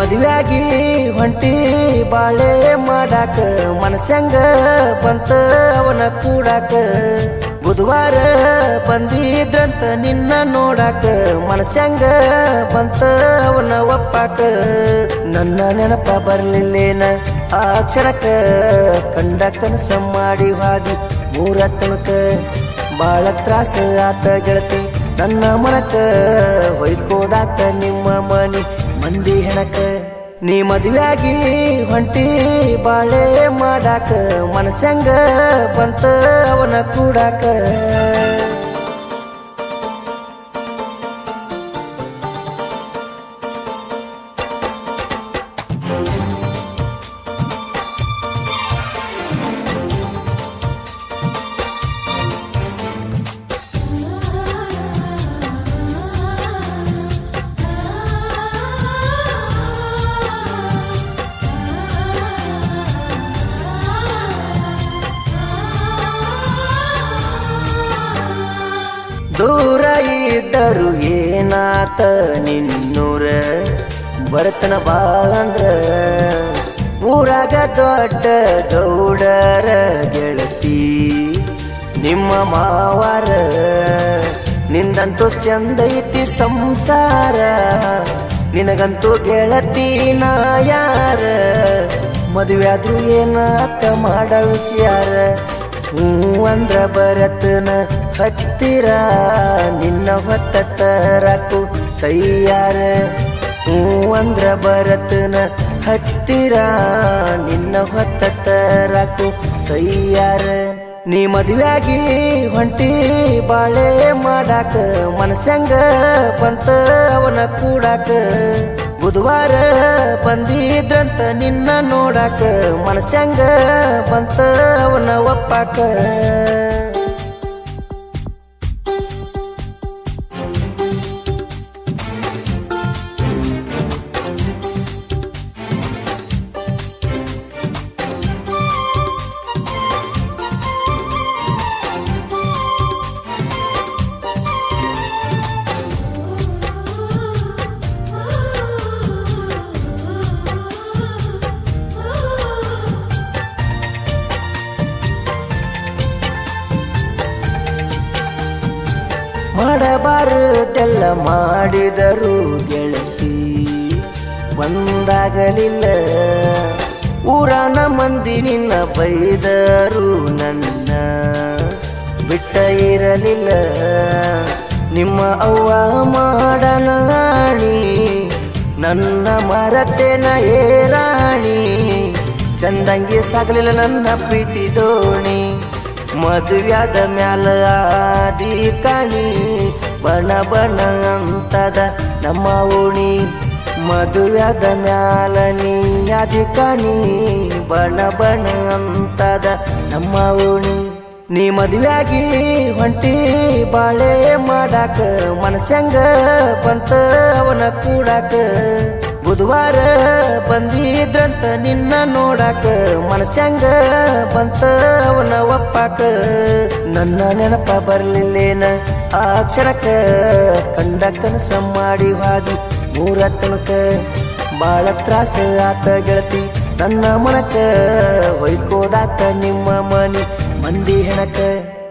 ಮದುವೆಯಾಗಿ ಹೊಂಟಿ ಬಾಳೆ ಮಾಡಾಕ ಮನಸ್ಸಂಗ ಬಂತ ಅವನ ಕೂಡಾಕ ಬುಧವಾರ ಬಂದಿದ್ರಂತ ನಿನ್ನ ನೋಡಾಕ ಮನಸ್ಸಂಗ ಬಂತ ಅವನ ಒಪ್ಪಾಕ ನನ್ನ ನೆನಪ ಬರ್ಲಿಲ್ಲೇನ ಆ ಕ್ಷಣಕ್ಕ ಕಂಡ ಕನಸ ಮಾಡಿ ಹಾದಿ ಮೂರ ತನಕ ಬಾಳ ತ್ರಾಸ ಆತ ಗೆಳತಿ ನನ್ನ ಮನಕ ಹೊಯ್ಕೋದಾತ ನಿಮ್ಮ ಮನಿ ಮಂದಿ ಹೆಣಕ ನೀ ಮದುವೆಯಾಗಿ ಹೊಂಟಿ ಬಾಳೆ ಮಾಡಾಕ ಮನಸ್ಸಂಗ ಬಂತ ಅವನ ಕೂಡಾಕ ದೂರ ಇದ್ದರು ಏನಾತ ನಿನ್ನೂರ ಬರ್ತನ ಬಾ ಅಂದ್ರ ಊರಾಗ ದೊಡ್ಡ ಗೌಡರ ಗೆಳತಿ ನಿಮ್ಮ ಮಾವಾರ ನಿಂದಂತೂ ಚಂದ ಐತಿ ಸಂಸಾರ ನಿನಗಂತೂ ಗೆಳತಿ ನಾ ಯಾರ ಮದುವೆ ಆದ್ರೂ ಏನಾತ ಮಾಡ ವಿಚಾರ ಹ್ಞೂ ಅಂದ್ರ ಬರತನ ಹತ್ತಿರ ನಿನ್ನ ಹೊತ್ತ ತರಕು ತಯ್ಯಾರ ಹ್ಞೂ ಅಂದ್ರ ಬರತನ ಹತ್ತಿರ ನಿನ್ನ ಹೊತ್ತ ತರಕು ತಯ್ಯಾರ ನೀ ಮದುವೆಯಾಗಿ ಹೊಂಟಿ ಬಾಳೆ ಮಾಡಾಕ ಮನಸ್ಸಂಗ ಬಂತ ಅವನ ಕೂಡಾಕ ಬುಧವಾರ ಬಂದಿದ್ರಂತ ನಿನ್ನ ನೋಡಾಕ ಮನಸ್ಸಂಗ ಬಂತ ಅವನ ಒಪ್ಪಾಕ ಮಾಡಬಾರದೆಲ್ಲ ಮಾಡಿದರು ಗೆಳತಿ ಒಂದಾಗಲಿಲ್ಲ ಊರಾನ ಮಂದಿ ನಿನ್ನ ಬೈದರು ನನ್ನ ಬಿಟ್ಟ ಇರಲಿಲ್ಲ ನಿಮ್ಮ ಅವ್ವ ಮಾಡನಾಣಿ ನನ್ನ ಮರತೆನ ಏರಾಣಿ ಚಂದಂಗಿ ಸಾಗಲಿಲ್ಲ ನನ್ನ ಪ್ರೀತಿ ದೋಣಿ ಮದುವ್ಯಾದ ಮ್ಯಾಲ ಆದಿ ಕಾಣಿ ಬಣ ಬಣ ಅಂತದ ನಮ್ಮ ಓಣಿ ಮದುವ್ಯಾದ ಮ್ಯಾಲ ನೀ ಆದಿ ಕಾಣಿ ಬಣ ಬಣ ಅಂತದ ನಮ್ಮ ಓಣಿ ನೀ ಮದುವೆಯಾಗಿ ಹೊಂಟಿ ಬಾಳೆ ಮಾಡಾಕ ಮನಸ್ಸಂಗ ಬಂತ ಅವನ ಕೂಡಾಕ ಬುಧವಾರ ಬಂದಿದ್ರಂತ ನಿನ್ನ ನೋಡಾಕ ಮನಸ್ಸಂಗ ಬಂತ ಅವನ ಒಪ್ಪಾಕ ನನ್ನ ನೆನಪ ಬರ್ಲಿಲ್ಲೇನ ಆ ಕ್ಷಣಕ್ಕ ಕಂಡ ಕನಸ ಮಾಡಿ ಹಾದಿ ಮೂರ ತನಕ ಬಾಳ ತ್ರಾಸ ಆತ ಗೆಳತಿ ನನ್ನ ಮನಕ ಹೊಯ್ಕೋದಾತ ನಿಮ್ಮ ಮನಿ ಮಂದಿ ಹೆಣಕ